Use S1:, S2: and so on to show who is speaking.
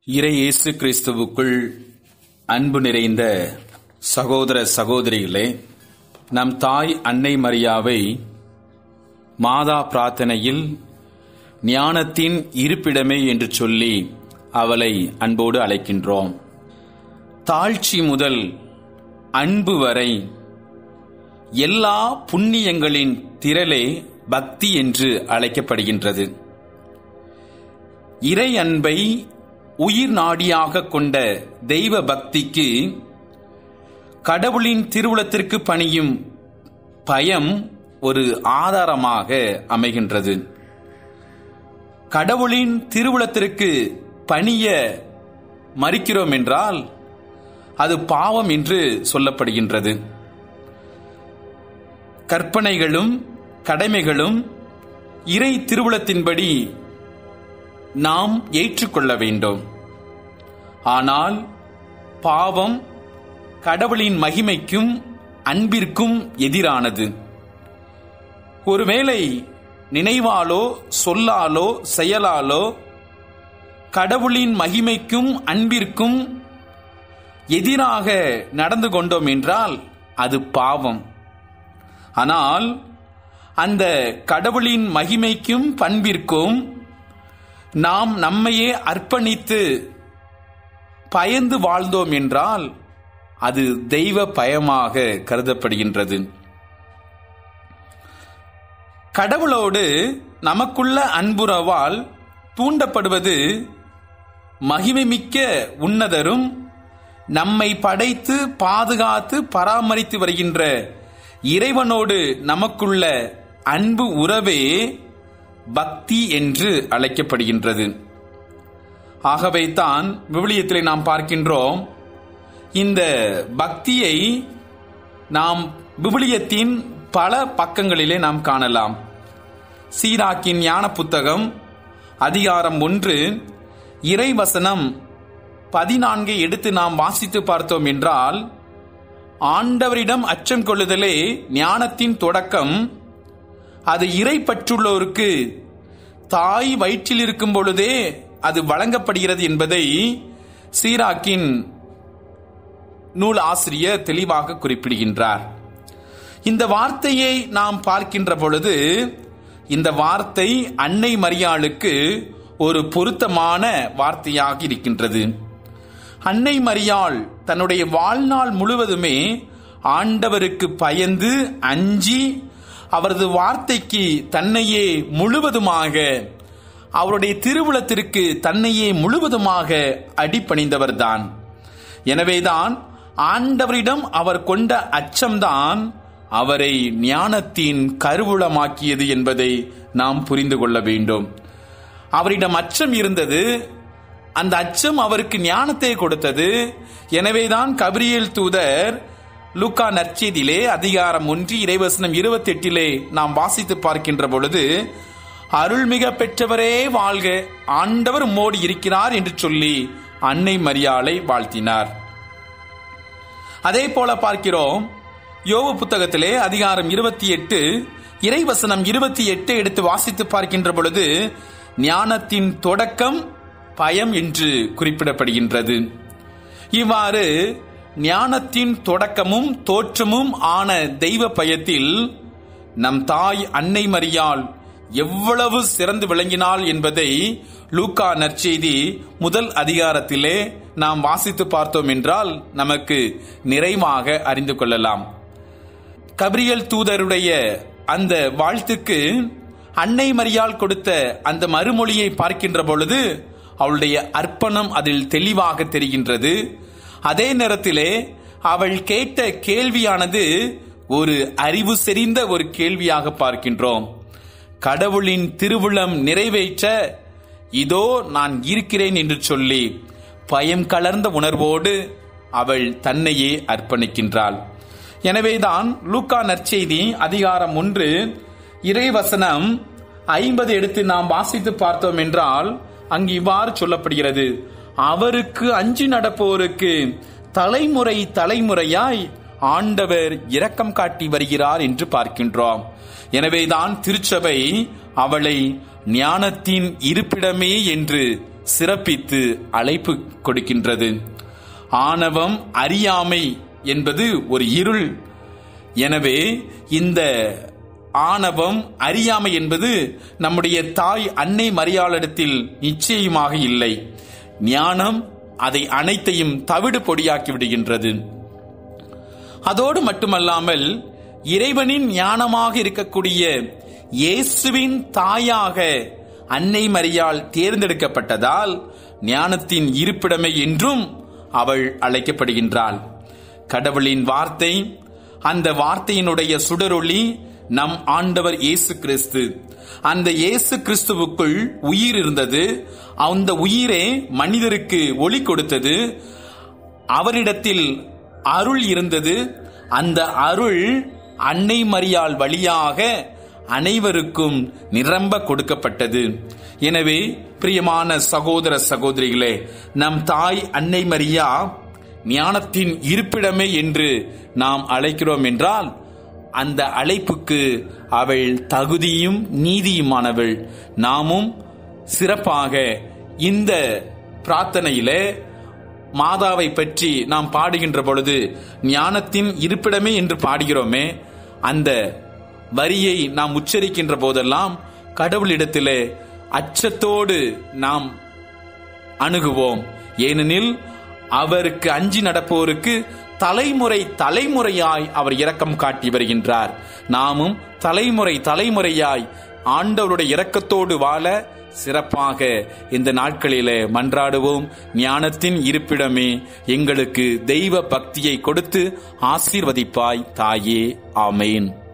S1: இறை இயேசு கிறிஸ்துவுக்குள் அன்பு நிறைந்த சகோதர சகோதரிகளே நம் தாய் அன்னை மரியாவை மாதா பிரார்த்தனையில் ஞானத்தின் இருப்பிடமே என்று சொல்லி அவளை அன்போடு அழைக்கின்றோம் தாழ்ச்சி முதல் அன்பு வரை எல்லா புண்ணியங்களின் திரளே பக்தி என்று அழைக்கப்படுகின்றது இறை அன்பை உயிர் நாடியாக கொண்ட தெய்வ பக்திக்கு கடவுளின் திருவுளத்திற்கு பணியும் பயம் ஒரு ஆதாரமாக அமைகின்றது கடவுளின் திருவுளத்திற்கு பணிய மறிக்கிறோம் என்றால் அது பாவம் என்று சொல்லப்படுகின்றது கற்பனைகளும் கடமைகளும் இறை திருவுளத்தின்படி நாம் ஏற்றுக்கொள்ள வேண்டும் ஆனால் பாவம் கடவுளின் மகிமைக்கும் அன்பிற்கும் எதிரானது ஒருவேளை நினைவாலோ சொல்லாலோ செயலாலோ கடவுளின் மகிமைக்கும் அன்பிற்கும் எதிராக நடந்து கொண்டோம் என்றால் அது பாவம் ஆனால் அந்த கடவுளின் மகிமைக்கும் பண்பிற்கும் நாம் நம்மையே அர்ப்பணித்து பயந்து வாழ்ந்தோம் என்றால் அது தெய்வ பயமாக கருதப்படுகின்றது கடவுளோடு நமக்குள்ள அன்புறவால் தூண்டப்படுவது மகிமைமிக்க உன்னதரும் நம்மை படைத்து பாதுகாத்து பராமரித்து வருகின்ற இறைவனோடு நமக்குள்ள அன்பு உறவே பக்தி என்று அழைக்கப்படுகின்றது ஆகவே தான் விவிலியத்திலே நாம் பார்க்கின்றோம் இந்த பக்தியை நாம் விவிலியத்தின் பல பக்கங்களிலே நாம் காணலாம் சீராக்கின் ஞான புத்தகம் அதிகாரம் ஒன்று இறைவசனம் பதினான்கை எடுத்து நாம் வாசித்து பார்த்தோம் என்றால் ஆண்டவரிடம் அச்சம் கொள்ளுதலே ஞானத்தின் தொடக்கம் அது இறை பற்றுள்ளோருக்கு தாய் வயிற்றில் இருக்கும் பொழுதே அது வழங்கப்படுகிறது என்பதை சீராக்கின் நூல் ஆசிரியர் தெளிவாக குறிப்பிடுகின்றார் இந்த வார்த்தையை நாம் பார்க்கின்ற பொழுது இந்த வார்த்தை அன்னை மரியாளுக்கு ஒரு பொருத்தமான வார்த்தையாக இருக்கின்றது அன்னை மரியாள் தன்னுடைய வாழ்நாள் முழுவதுமே ஆண்டவருக்கு பயந்து அஞ்சி அவரது வார்த்தைக்கு தன்னையே முழுவதுமாக அவருடைய திருவுளத்திற்கு தன்னையே முழுவதுமாக அடிப்பணிந்தவர்தான் எனவேதான் ஆண்டவரிடம் அவர் கொண்ட அச்சம்தான் அவரை ஞானத்தின் கருவூலமாக்கியது என்பதை நாம் புரிந்து கொள்ள வேண்டும் அவரிடம் அச்சம் இருந்தது அந்த அச்சம் அவருக்கு ஞானத்தை கொடுத்தது எனவேதான் கபிரியல் தூதர் லுக்கா நற்செய்தியிலே அதிகாரம் ஒன்றி இறைவசனம் இருபத்தி எட்டிலே நாம் வாசித்து பார்க்கின்ற பொழுது அருள்மிக பெற்றவரே வாழ்க ஆண்டவர் உம்மோடு இருக்கிறார் என்று சொல்லி அன்னை மரியாளை வாழ்த்தினார் அதே போல பார்க்கிறோம் யோவு புத்தகத்திலே அதிகாரம் இருபத்தி எட்டு இறைவசனம் இருபத்தி எட்டு எடுத்து வாசித்து பார்க்கின்ற பொழுது ஞானத்தின் தொடக்கம் பயம் என்று குறிப்பிடப்படுகின்றது இவ்வாறு ஞானத்தின் தொடக்கமும் தோற்றமும் ஆன தெய்வ பயத்தில் நம் தாய் அன்னை மரியாள் எவ்வளவு சிறந்து விளங்கினாள் என்பதை லூக்கா நற்செய்தி முதல் அதிகாரத்திலே நாம் வாசித்து பார்த்தோம் என்றால் நமக்கு நிறைவாக அறிந்து கொள்ளலாம் கபிரியல் தூதருடைய அந்த வாழ்த்துக்கு அன்னை மரியாள் கொடுத்த அந்த மறுமொழியை பார்க்கின்ற பொழுது அவளுடைய அர்ப்பணம் அதில் தெளிவாக தெரிகின்றது அதே நேரத்திலே அவள் கேட்ட கேள்வியானது ஒரு அறிவு செறிந்த ஒரு கேள்வியாக பார்க்கின்றோம் கடவுளின் திருவுளம் நிறைவேற்ற இதோ நான் இருக்கிறேன் என்று சொல்லி பயம் கலர்ந்த உணர்வோடு அவள் தன்னையே அர்ப்பணிக்கின்றாள் எனவேதான் லூக்கா நற்செய்தி அதிகாரம் ஒன்று இறைவசனம் ஐம்பது எடுத்து நாம் வாசித்து பார்த்தோம் என்றால் அங்கு இவ்வாறு சொல்லப்படுகிறது அவருக்கு அஞ்சு நடப்போருக்கு தலைமுறை தலைமுறையாய் ஆண்டவர் இரக்கம் காட்டி வருகிறார் என்று பார்க்கின்றோம் எனவேதான் திருச்சபை அவளை ஞானத்தின் இருப்பிடமே என்று சிறப்பித்து அழைப்பு கொடுக்கின்றது ஆணவம் அறியாமை என்பது ஒரு இருள் எனவே இந்த ஆணவம் அறியாமை என்பது நம்முடைய தாய் அன்னை மரியாளிடத்தில் நிச்சயமாக இல்லை ஞானம் அதை அனைத்தையும் தவிடு பொடியாக்கி விடுகின்றது அதோடு மட்டுமல்லாமல் இறைவனின் ஞானமாக இருக்கக்கூடிய இயேசுவின் தாயாக அன்னை மரியாள் தேர்ந்தெடுக்கப்பட்டதால் ஞானத்தின் இருப்பிடமை என்றும் அவள் அழைக்கப்படுகின்றாள் கடவுளின் வார்த்தை அந்த வார்த்தையினுடைய சுடரொளி நம் ஆண்டவர் இயேசு கிறிஸ்து அந்த இயேசு கிறிஸ்துவுக்குள் உயிர் இருந்தது அந்த உயிரே மனிதருக்கு ஒளி கொடுத்தது அவரிடத்தில் அருள் இருந்தது அந்த அருள் அன்னை மரியாள் வழியாக அனைவருக்கும் நிரம்ப கொடுக்கப்பட்டது எனவே பிரியமான சகோதர சகோதரிகளே நம் தாய் அன்னை மரியா ஞானத்தின் இருப்பிடமே என்று நாம் அழைக்கிறோம் என்றால் அந்த அழைப்புக்கு அவள் தகுதியும் நீதியுமானவள் நாமும் சிறப்பாக இந்த பிரார்த்தனையிலே மாதாவை பற்றி நாம் பாடுகின்ற பொழுது ஞானத்தின் இருப்பிடமே என்று பாடுகிறோமே அந்த வரியை நாம் உச்சரிக்கின்ற போதெல்லாம் கடவுளிடத்திலே அச்சத்தோடு நாம் அணுகுவோம் ஏனெனில் அவருக்கு அஞ்சி நடப்போருக்கு தலைமுறை தலைமுறையாய் அவர் இரக்கம் காட்டி வருகின்றார் நாமும் தலைமுறை தலைமுறையாய் ஆண்டவருடைய இரக்கத்தோடு வாழ சிறப்பாக இந்த நாட்களிலே மன்றாடுவோம் ஞானத்தின் இருப்பிடமே எங்களுக்கு தெய்வ பக்தியை கொடுத்து ஆசீர்வதிப்பாய் தாயே ஆமேன்